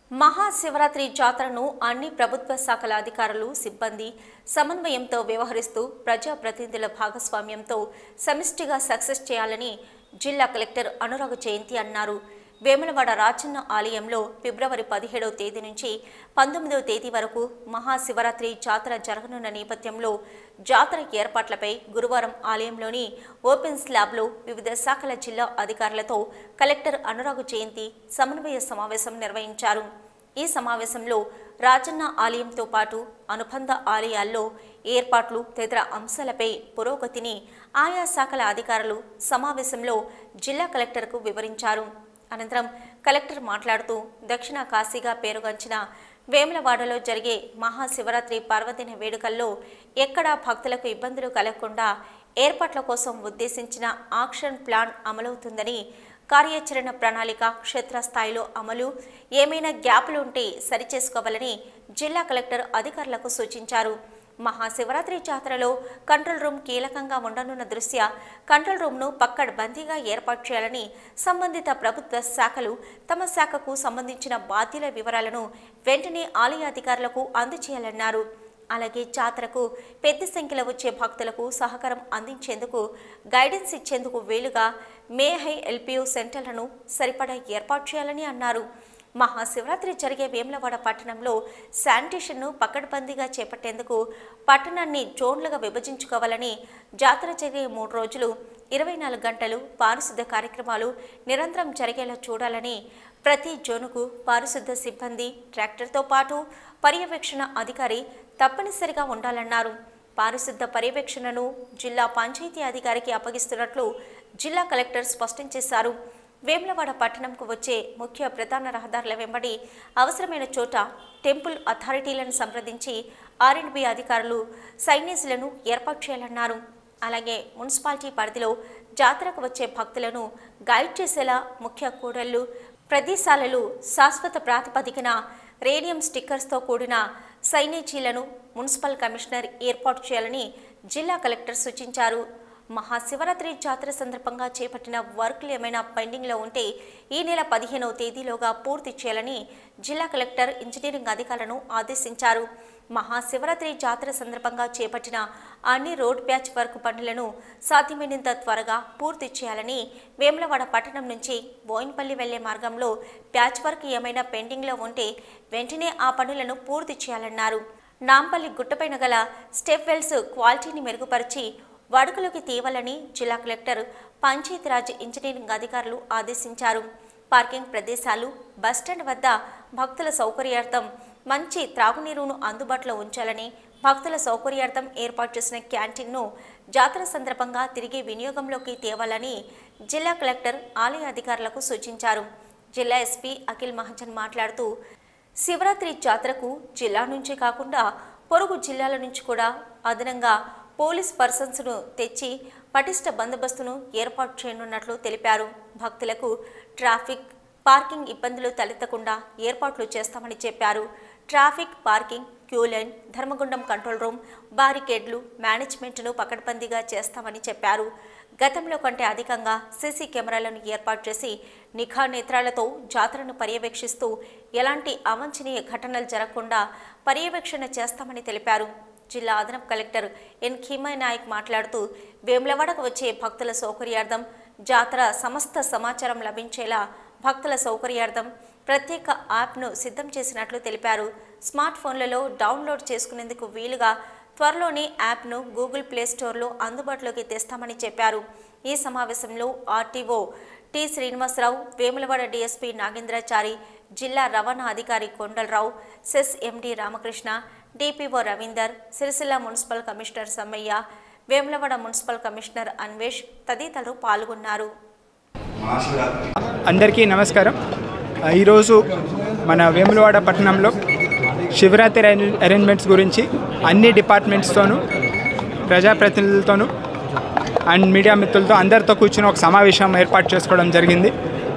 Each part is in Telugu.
మహాశివరాత్రి జాతరను అన్ని ప్రభుత్వ శాఖల అధికారులు సిబ్బంది సమన్వయంతో వ్యవహరిస్తూ ప్రజాప్రతినిధుల భాగస్వామ్యంతో సమిష్టిగా సక్సెస్ చేయాలని జిల్లా కలెక్టర్ అనురాగ్ జయంతి అన్నారు వేములవాడ రాజన్న ఆలయంలో ఫిబ్రవరి పదిహేడవ తేదీ నుంచి పంతొమ్మిదవ తేదీ వరకు మహాశివరాత్రి జాతర జరగనున్న నేపథ్యంలో జాతర ఏర్పాట్లపై గురువారం ఆలయంలోని ఓపెన్ స్లాబ్లో వివిధ శాఖల జిల్లా అధికారులతో కలెక్టర్ అనురాగ్ జయంతి సమన్వయ సమావేశం నిర్వహించారు ఈ సమావేశంలో రాజన్న ఆలయంతో పాటు అనుబంధ ఆలయాల్లో ఏర్పాట్లు తదితర అంశాలపై పురోగతిని ఆయా శాఖల అధికారులు సమావేశంలో జిల్లా కలెక్టర్కు వివరించారు అనంతరం కలెక్టర్ మాట్లాడుతూ దక్షిణ కాశీగా పేరుగాంచిన వేములవాడలో జరిగే మహాశివరాత్రి పర్వదిన వేడుకల్లో ఎక్కడా భక్తులకు ఇబ్బందులు కలగకుండా ఏర్పాట్ల కోసం ఉద్దేశించిన ఆక్షన్ ప్లాన్ అమలవుతుందని కార్యాచరణ ప్రణాళిక క్షేత్రస్థాయిలో అమలు ఏమైనా గ్యాపులు ఉంటే సరిచేసుకోవాలని జిల్లా కలెక్టర్ అధికారులకు సూచించారు మహాశివరాత్రి జాతరలో కంట్రోల్ రూమ్ కీలకంగా ఉండనున్న దృష్ట్యా కంట్రోల్ రూమ్ను పక్కడ్బందీగా ఏర్పాటు చేయాలని సంబంధిత ప్రభుత్వ శాఖలు తమ శాఖకు సంబంధించిన బాధ్యుల వివరాలను వెంటనే ఆలయ అధికారులకు అందజేయాలన్నారు అలాగే జాతరకు పెద్ద సంఖ్యలో వచ్చే భక్తులకు సహకారం అందించేందుకు గైడెన్స్ ఇచ్చేందుకు వీలుగా మేహై ఎల్పియు సెంటర్లను సరిపడా ఏర్పాటు చేయాలని అన్నారు మహాశివరాత్రి జరిగే వేములవాడ పట్టణంలో శానిటేషన్ను పకడ్బందీగా చేపట్టేందుకు పట్టణాన్ని జోన్లుగా విభజించుకోవాలని జాతర జరిగే మూడు రోజులు ఇరవై నాలుగు గంటలు పారిశుద్ధ కార్యక్రమాలు నిరంతరం జరిగేలా చూడాలని ప్రతి జోనుకు పారిశుద్ధ సిబ్బంది ట్రాక్టర్తో పాటు పర్యవేక్షణ అధికారి తప్పనిసరిగా ఉండాలన్నారు పారిశుద్ధ పర్యవేక్షణను జిల్లా పంచాయతీ అధికారికి అప్పగిస్తున్నట్లు జిల్లా కలెక్టర్ స్పష్టం చేశారు వేములవాడ పట్టణంకు వచ్చే ముఖ్య ప్రధాన రహదారుల వెంబడి అవసరమైన చోట టెంపుల్ అథారిటీలను సంప్రదించి ఆర్ఎండ్బి అధికారులు సైనేజ్లను ఏర్పాటు చేయాలన్నారు అలాగే మున్సిపాలిటీ పరిధిలో జాతరకు వచ్చే భక్తులను గైడ్ చేసేలా ముఖ్య కూడళ్లు ప్రదేశాలలో శాశ్వత ప్రాతిపదికన రేడియం స్టిక్కర్స్తో కూడిన సైనేజీలను మున్సిపల్ కమిషనర్ ఏర్పాటు చేయాలని జిల్లా కలెక్టర్ సూచించారు మహాశివరాత్రి జాతర సందర్భంగా చేపట్టిన వర్క్లు ఏమైనా పెండింగ్లో ఉంటే ఈ నెల పదిహేనవ తేదీలోగా పూర్తి చేయాలని జిల్లా కలెక్టర్ ఇంజనీరింగ్ అధికారులను ఆదేశించారు మహాశివరాత్రి జాతర సందర్భంగా చేపట్టిన అన్ని రోడ్ ప్యాచ్ వర్క్ పనులను సాధ్యమైనంత త్వరగా పూర్తి చేయాలని వేములవాడ పట్టణం నుంచి బోయిన్పల్లి వెళ్లే మార్గంలో ప్యాచ్ వర్క్ ఏమైనా పెండింగ్లో ఉంటే వెంటనే ఆ పనులను పూర్తి చేయాలన్నారు నాంపల్లి గుట్టపైన గల స్టెప్ వెల్స్ క్వాలిటీని మెరుగుపరిచి వడుకులోకి తేవాలని జిల్లా కలెక్టర్ పంచాయతీరాజ్ ఇంజనీరింగ్ అధికారులు ఆదేశించారు పార్కింగ్ ప్రదేశాలు బస్టాండ్ వద్ద భక్తుల సౌకర్యార్థం మంచి త్రాగునీరును అందుబాటులో ఉంచాలని భక్తుల సౌకర్యార్థం ఏర్పాటు చేసిన క్యాంటీన్ను జాతర సందర్భంగా తిరిగి వినియోగంలోకి తేవాలని జిల్లా కలెక్టర్ ఆలయ అధికారులకు సూచించారు జిల్లా ఎస్పీ అఖిల్ మహాజన్ మాట్లాడుతూ శివరాత్రి జాతరకు జిల్లా నుంచే కాకుండా పొరుగు జిల్లాల నుంచి కూడా అదనంగా పోలీస్ పర్సన్స్ను తెచ్చి పటిష్ట బందోబస్తును ఏర్పాటు చేయనున్నట్లు తెలిపారు భక్తులకు ట్రాఫిక్ పార్కింగ్ ఇబ్బందులు తలెత్తకుండా ఏర్పాట్లు చేస్తామని చెప్పారు traffic parking queue line Dharmagundam control room బారికేడ్లు మేనేజ్మెంట్ను పకడ్బందీగా చేస్తామని చెప్పారు గతంలో కంటే అధికంగా సీసీ కెమెరాలను ఏర్పాటు చేసి నిఘా నేత్రాలతో జాతరను పర్యవేక్షిస్తూ ఎలాంటి అవాంఛనీయ ఘటనలు జరగకుండా పర్యవేక్షణ చేస్తామని తెలిపారు జిల్లా అదనపు కలెక్టర్ ఎన్ ఖీమయ్ నాయక్ మాట్లాడుతూ వేములవాడకు వచ్చే భక్తుల సౌకర్యార్థం జాతర సమస్త సమాచారం లభించేలా భక్తుల సౌకర్యార్థం ప్రత్యేక యాప్ను సిద్ధం చేసినట్లు తెలిపారు స్మార్ట్ ఫోన్లలో డౌన్లోడ్ చేసుకునేందుకు వీలుగా త్వరలోనే యాప్ను గూగుల్ ప్లే స్టోర్లో అందుబాటులోకి తెస్తామని చెప్పారు ఈ సమావేశంలో ఆర్టీఓ టి శ్రీనివాసరావు వేములవాడ డీఎస్పీ నాగేంద్రాచారి జిల్లా రవాణా అధికారి Kondalarao CESS MD Ramakrishna DPO Ravinder Sircilla municipal commissioner Sammaiah Vemulawada municipal commissioner Anvesh తదితరులు పాల్గొన్నారు మహాశివరాత్రి అందరికీ నమస్కారం ఆ, ఈరోజు మన వేములవాడ పట్టణంలో శివరాత్రి అరేంజ్- అరేంజ్మెంట్స్ గురించి అన్ని డిపార్ట్మెంట్స్తోనూ ప్రజాప్రతినిధులతోనూ అండ్ మీడియా మిత్రులతో అందరితో కూర్చుని ఒక సమావేశం ఏర్పాటు చేసుకోవడం జరిగింది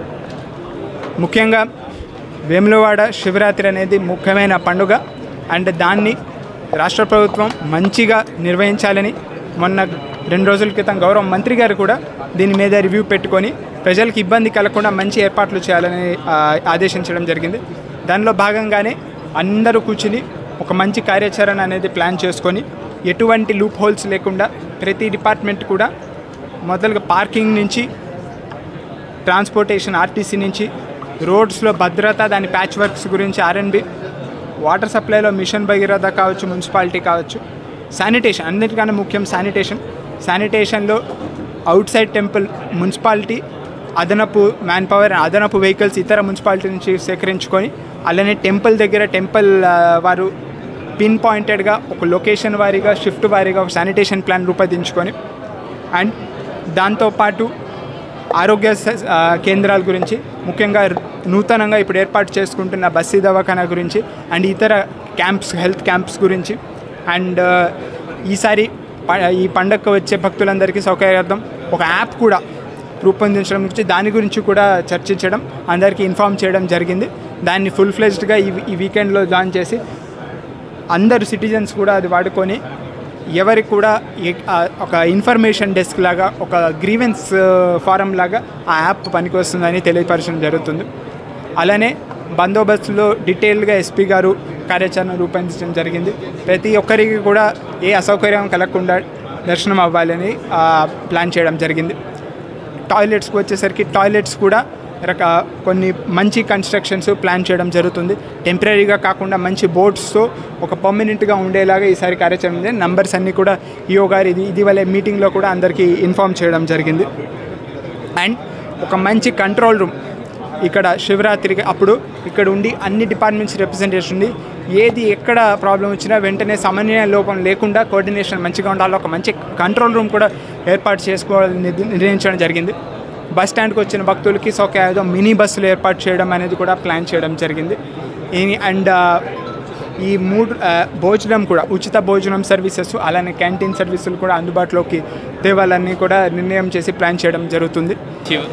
ముఖ్యంగా వేములవాడ శివరాత్రి అనేది ముఖ్యమైన పండుగ అండ్ దాన్ని రాష్ట్ర ప్రభుత్వం మంచిగా నిర్వహించాలని మొన్న రెండు రోజుల క్రితం గౌరవ మంత్రి గారు కూడా దీని మీద రివ్యూ పెట్టుకొని ప్రజలకు ఇబ్బంది కలగకుండా మంచి ఏర్పాట్లు చేయాలని ఆ, ఆదేశించడం జరిగింది దానిలో భాగంగానే అందరూ కూర్చుని ఒక మంచి కార్యాచరణ అనేది ప్లాన్ చేసుకొని ఎటువంటి లూప్ హోల్స్ లేకుండా ప్రతి డిపార్ట్మెంట్ కూడా మొదలుగా పార్కింగ్ నుంచి ట్రాన్స్పోర్టేషన్ ఆర్టీసీ నుంచి రోడ్స్లో భద్రత దాని ప్యాచ్ వర్క్స్ గురించి ఆర్ఎన్బి వాటర్ సప్లైలో మిషన్ భగీరథ కావచ్చు మున్సిపాలిటీ కావచ్చు శానిటేషన్ అన్నిటికన్నా ముఖ్యం శానిటేషన్ శానిటేషన్లో అవుట్ సైడ్ టెంపుల్ మున్సిపాలిటీ అదనపు మ్యాన్ పవర్ అదనపు వెహికల్స్ ఇతర మున్సిపాలిటీ నుంచి సేకరించుకొని అలానే టెంపుల్ దగ్గర టెంపుల్ ఆ, వారు పిన్ పాయింటెడ్గా ఒక లొకేషన్ వారీగా షిఫ్ట్ వారీగా ఒక శానిటేషన్ ప్లాన్ రూపొందించుకొని అండ్ దాంతోపాటు ఆరోగ్య స- ఆ, కేంద్రాల గురించి ముఖ్యంగా నూతనంగా ఇప్పుడు ఏర్పాటు చేసుకుంటున్న బస్సీ దవాఖానా గురించి అండ్ ఇతర క్యాంప్స్ హెల్త్ క్యాంప్స్ గురించి అండ్ ఆ, ఈసారి ప- ఈ పండగకు వచ్చే భక్తులందరికీ సౌకర్యార్థం ఒక యాప్ కూడా రూపొందించడం గురించి దాని గురించి కూడా చర్చించడం అందరికీ ఇన్ఫామ్ చేయడం జరిగింది దాన్ని ఫుల్ ఫ్లెజ్డ్గా ఈ ఈ వీకెండ్లో జాయిన్ చేసి అందరు సిటిజన్స్ కూడా అది వాడుకొని ఎవరికి కూడా ఎ- ఆ ఒక ఇన్ఫర్మేషన్ డెస్క్ లాగా ఒక గ్రీవెన్స్ ఫారం లాగా ఆ యాప్ పనికొస్తుందని తెలియపరచడం జరుగుతుంది అలానే బందోబస్తులో డీటెయిల్గా ఎస్పీ గారు కార్యాచరణ రూపొందించడం జరిగింది ప్రతి ఒక్కరికి కూడా ఏ అసౌకర్యం కలగకుండా దర్శనం అవ్వాలని ఆ, ప్లాన్ చేయడం జరిగింది టాయిలెట్స్కి వచ్చేసరికి టాయిలెట్స్ కూడా రక కొన్ని మంచి కన్స్ట్రక్షన్స్ ప్లాన్ చేయడం జరుగుతుంది టెంపరీగా కాకుండా మంచి బోర్డ్స్తో ఒక పర్మనెంట్గా ఉండేలాగా ఈసారి కార్యాచరణ ఉంది నంబర్స్ అన్నీ కూడా ఈఓ గారు ఇది ఇటీవలే మీటింగ్లో కూడా అందరికీ ఇన్ఫామ్ చేయడం జరిగింది అండ్ ఒక మంచి కంట్రోల్ రూమ్ ఇక్కడ శివరాత్రికి అప్పుడు ఇక్కడ ఉండి అన్ని డిపార్ట్మెంట్స్ రిప్రజెంటేషన్ ఉంది ఏది ఎక్కడ ప్రాబ్లం వచ్చినా వెంటనే సమన్వయ లోపం లేకుండా కోఆర్డినేషన్ మంచిగా ఉండాలి ఒక మంచి కంట్రోల్ రూమ్ కూడా ఏర్పాటు చేసుకోవాలని నిర్ణ- నిర్ణయించడం జరిగింది బస్ స్టాండ్కి వచ్చిన భక్తులకి సౌకర్యం మినీ బస్సులు ఏర్పాటు చేయడం అనేది కూడా ప్లాన్ చేయడం జరిగింది ఈ- అండ్ ఆ, ఈ మూడు ఆ, భోజనం కూడా ఉచిత భోజనం సర్వీసెస్ అలానే క్యాంటీన్ సర్వీసులు కూడా అందుబాటులోకి తేవాలని కూడా నిర్ణయం చేసి ప్లాన్ చేయడం జరుగుతుంది శివ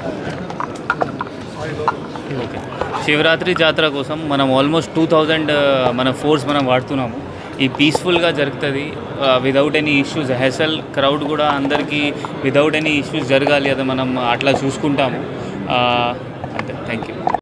ఓకే శివరాత్రి జాతర కోసం మనం ఆల్మోస్ట్ టూ థౌజండ్ మన ఫోర్స్ మనం వాడుతున్నాము ఈ పీస్ఫుల్గా జరుగుతుంది without any issues hassle crowd కూడా అందరికీ వితౌట్ ఎనీ ఇష్యూస్ జరగాలి అది మనం అట్లా చూసుకుంటాము ఆ, అంతే థ్యాంక్ యూ